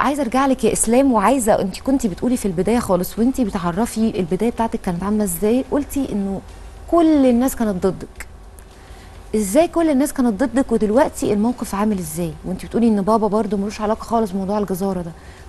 عايزه ارجع لك يا اسلام وعايزه انت كنتي بتقولي في البدايه خالص وانت بتعرفي البدايه بتاعتك كانت عامله ازاي قلتي انه كل الناس كانت ضدك ازاي كل الناس كانت ضدك ودلوقتي الموقف عامل ازاي وانت بتقولي ان بابا برضو ملوش علاقه خالص بموضوع الجزاره ده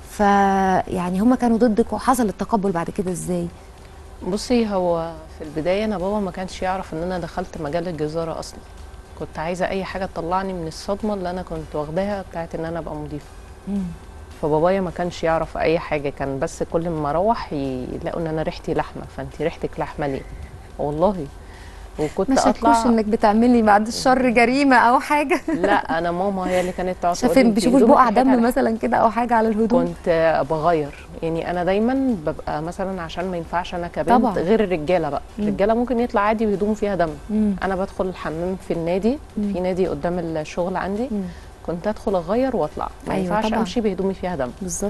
فيعني هما كانوا ضدك وحصل التقبل بعد كده ازاي بصي هو في البدايه انا بابا ما كانش يعرف ان انا دخلت مجال الجزاره اصلا كنت عايزه اي حاجه تطلعني من الصدمه اللي انا كنت واخداها بتاعت ان انا ابقى مضيفه فبابايا ما كانش يعرف اي حاجه كان بس كل ما اروح يلاقوا ان انا ريحتي لحمه فانت ريحتك لحمه ليه والله وكنت ما شكوش اطلع انك بتعملي بعد الشر جريمه او حاجه لا انا ماما هي اللي كانت تقعد تقول شايفين لي بيشوفوش هدومك بقع ريحتها دم لحمة. مثلا كده او حاجه على الهدوم كنت بغير يعني انا دايما ببقى مثلا عشان ما ينفعش انا كبنت طبعا. غير الرجاله بقى مم. الرجاله ممكن يطلع عادي وهدومه فيها دم مم. انا بدخل الحمام في النادي مم. في نادي قدام الشغل عندي مم. كنت ادخل اغير واطلع ما أيوة ينفعش طبعا. امشي بهدومي فيها دم بالظبط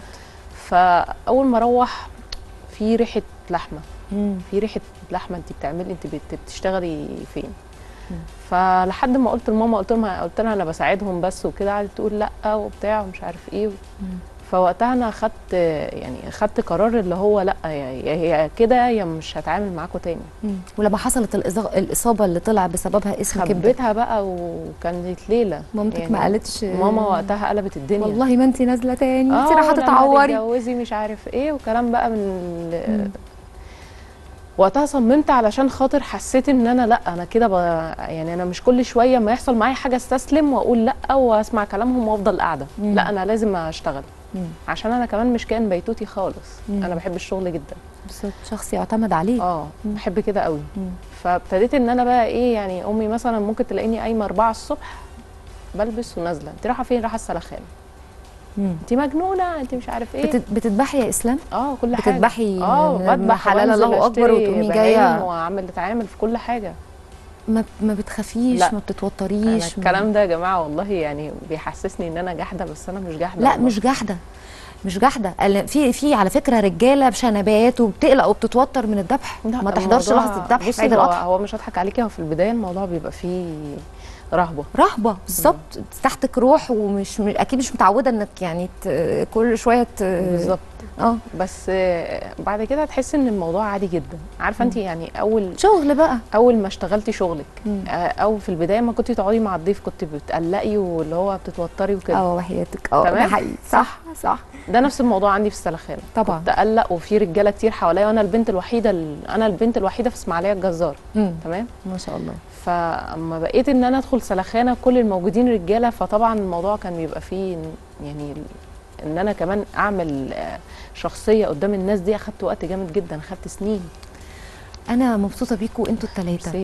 فاول ما اروح في ريحه لحمه مم. في ريحه لحمه انت بتعملي انت بت- بتشتغلي فين مم. فلحد ما قلت لماما قلت لها قلت لها انا بساعدهم بس وكده قعدت تقول لا وبتاع ومش عارف ايه مم. فوقتها انا خدت يعني خدت قرار اللي هو لا يا هي كده يا مش هتعامل معاكم تاني مم. ولما حصلت الإصا- الاصابه اللي طلع بسببها اسم كبدك خبيتها بقى وكانت ليله مامتك ما قالتش ماما وقتها قلبت الدنيا والله ما انت نازله تاني انت اه رايحه لما تتعوري تتجوزي مش عارف ايه وكلام بقى من ال- مم. وقتها صممت علشان خاطر حسيت ان انا لا انا كده ب... يعني انا مش كل شويه ما يحصل معايا حاجه استسلم واقول لا واسمع كلامهم وافضل قاعده مم. لا انا لازم اشتغل مم. عشان انا كمان مش كائن بيتوتي خالص مم. انا بحب الشغل جدا بالظبط شخص يعتمد عليه اه مم. بحب كده قوي مم. فابتديت ان انا بقى ايه يعني امي مثلا ممكن تلاقيني قايمه 4 الصبح بلبس ونازله انت رايحه فين رايحه السلخان مم. انت مجنونه انت مش عارف ايه بتت- بتذبحي يا اسلام اه كل حاجه بتذبحي اه من- من بذبح حلال وانزل الله اكبر أشتري وتقومي بهايم جايه واعمل اتعامل في كل حاجه ما ما بتخافيش لا. ما انا بتتوتريش الكلام ده يا جماعه والله يعني بيحسسني ان انا جاحده بس انا مش جاحده لا والله. مش جحده مش جحده ال- في في على فكره رجاله بشنبات وبتقلق وبتتوتر من الذبح لا، ما تحضرش الموضوع- لحظه الذبح في بصي عيد هو, الأضحى هو مش هضحك عليكي هو في البدايه الموضوع بيبقى فيه رهبه رهبه بالظبط تحتك روح ومش م- اكيد مش متعوده انك يعني ت... كل شويه ت... بالظبط اه بس آه، بعد كده تحس ان الموضوع عادي جدا عارفه انت يعني اول شغل بقى اول ما اشتغلتي شغلك مم. آه، او في البدايه ما كنتي تقعدي مع الضيف كنت بتقلقي واللي هو بتتوتري وكده اه وحياتك اه ده تمام؟ حقيقي صح صح ده نفس الموضوع عندي في السلخانه طبعا كنت اقلق وفي رجاله كتير حواليا وانا البنت الوحيده ال- انا البنت الوحيده في اسماعيليه الجزار مم. تمام ما شاء الله فاما بقيت ان انا ادخل سلخانه كل الموجودين رجاله فطبعا الموضوع كان بيبقى فيه ن- يعني ان انا كمان اعمل آه، شخصيه قدام الناس دي اخدت وقت جامد جدا اخدت سنين انا مبسوطه بيكوا انتوا الثلاثه